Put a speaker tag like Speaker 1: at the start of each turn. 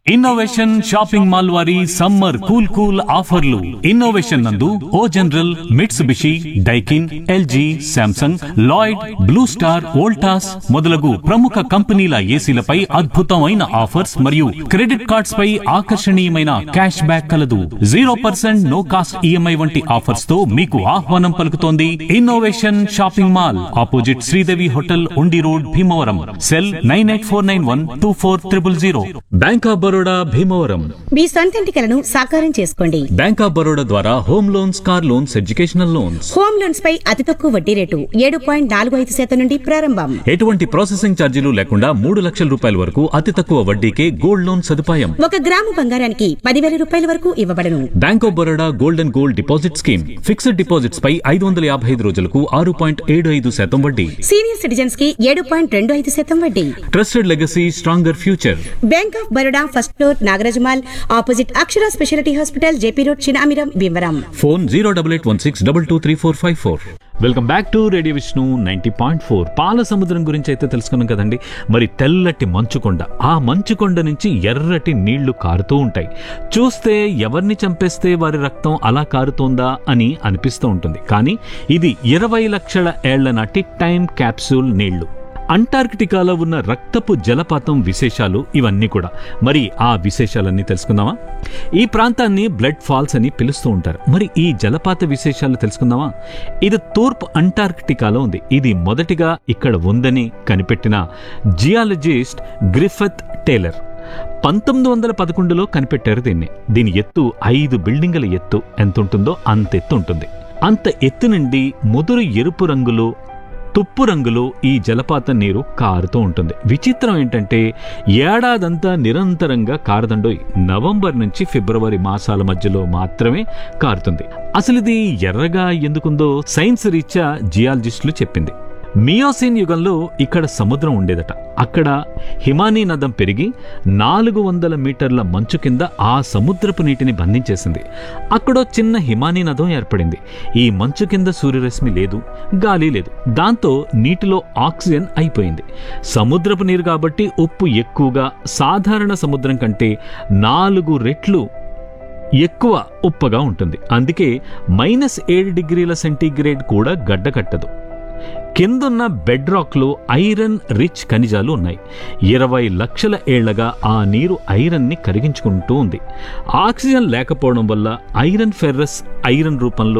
Speaker 1: innovation shopping mall వారి summer cool cool ఆఫర్లు innovation నందు O General Mitsubishi Daikin LG Samsung Lloyd Blue Star Voltas మొదలగు ప్రముఖ కంపెనీల ఏసీలపై అద్భుతమైన ఆఫర్స్ మరియు క్రెడిట్ కార్డ్స్ పై ఆకర్షణీయమైన క్యాష్ బ్యాక్ కలదు zero percent no cost EMI వంటి ఆఫర్స్ తో మీకు ఆహ్వానం పలుకుతోంది innovation shopping mall opposite Sridevi hotel Undi road Bhimavaram cell nine eight four nine one two four triple zero bank of Baroda Bhimavaram
Speaker 2: మీ సొంతింటి కలను సాకారం చేసుకోండి
Speaker 1: బ్యాంక్ ఆఫ్ బరోడా ద్వారా home loans car loans educational loans
Speaker 2: home loans పై అతి తక్కువ వడ్డీ రేటు ఏడు పాయింట్ నాలుగు ఐదు శాతం నుండి ప్రారంభం
Speaker 1: ఎటువంటి ప్రాసెసింగ్ ఛార్జీలు లేకుండా మూడు లక్షల రూపాయల వరకు అతి తక్కువ వడ్డీకే గోల్డ్ లోన్ సదుపాయం
Speaker 2: ఒక గ్రాము బంగారానికి పదివేల రూపాయల వరకు ఇవ్వబడను
Speaker 1: bank of Baroda gold and gold deposit scheme fixed deposits పై ఐదు వందల యాభై ఐదు రోజులకు ఆరు పాయింట్ ఏడు ఐదు శాతం వడ్డీ
Speaker 2: సీనియర్ సిటిజన్స్ కి ఏడు పాయింట్ రెండు ఐదు శాతం వడ్డీ
Speaker 1: trusted legacy stronger future
Speaker 2: bank of Baroda first floor Nagaraja mall opposite Akshara speciality hospital JP road Chinamiram Bhimavaram
Speaker 1: phone zero double eight one six double two three four five four welcome back to radio Vishnu ninety point four పాల సముద్రం గురించి అయితే తెలుసుకున్నాం కదండి మరి తెల్లటి మంచుకొండ ఆ మంచుకొండ నుంచి ఎర్రటి నీళ్లు కారుతూ ఉంటాయి చూస్తే ఎవరిని చంపేస్తే వారి రక్తం అలా కారుతోందా అని అనిపిస్తూ ఉంటుంది కానీ ఇది ఇరవై లక్షల ఏళ్ల నాటి టైం క్యాప్సూల్ నీళ్లు అంటార్కిటికాలో ఉన్న రక్తపు జలపాతం విశేషాలు ఇవన్నీ కూడా మరి ఆ విశేషాలన్నీ తెలుసుకుందామా ఈ ప్రాంతాన్ని బ్లడ్ ఫాల్స్ అని పిలుస్తూ ఉంటారు మరి ఈ జలపాత విశేషాలు తెలుసుకుందామా ఇది తూర్పు అంటార్కిటికాలో ఉంది ఇది మొదటిగా ఇక్కడ ఉందని కనిపెట్టిన జియాలజిస్ట్ గ్రిఫత్ టేలర్ పంతొమ్మిది వందల పదకొండులో కనిపెట్టారు దీన్ని దీని ఎత్తు ఐదు బిల్డింగుల ఎత్తు ఎంత ఉంటుందో అంత ఎత్తు ఉంటుంది అంత ఎత్తు నుండి ముదురు ఎరుపు రంగులో తుప్పు రంగులో ఈ జలపాత నీరు కారుతూ ఉంటుంది విచిత్రం ఏంటంటే ఏడాదంతా నిరంతరంగా కారదండోయ్ నవంబర్ నుంచి ఫిబ్రవరి మాసాల మధ్యలో మాత్రమే కారుతుంది అసలు ఇది ఎర్రగా ఎందుకుందో సైన్స్ రీత్యా జియాలజిస్టులు చెప్పింది మియోసిన్ యుగంలో ఇక్కడ సముద్రం ఉండేదట అక్కడ హిమానీ నదం పెరిగి నాలుగు వందల మీటర్ల మంచు కింద ఆ సముద్రపు నీటిని బంధించేసింది అక్కడో చిన్న హిమానీ నదం ఏర్పడింది ఈ మంచు కింద సూర్యరశ్మి లేదు గాలి లేదు దాంతో నీటిలో ఆక్సిజన్ అయిపోయింది సముద్రపు నీరు కాబట్టి ఉప్పు ఎక్కువగా సాధారణ సముద్రం కంటే నాలుగు రెట్లు ఎక్కువ ఉప్పగా ఉంటుంది అందుకే మైనస్ ఏడు డిగ్రీల సెంటీగ్రేడ్ కూడా గడ్డ కట్టదు కిందున్న బెడ్ రాక్లో ఐరన్ రిచ్ ఖనిజాలు ఉన్నాయి ఇరవై లక్షల ఏళ్లగా ఆ నీరు ఐరన్ని కరిగించుకుంటూ ఉంది ఆక్సిజన్ లేకపోవడం వల్ల ఐరన్ ఫెర్రస్ ఐరన్ రూపంలో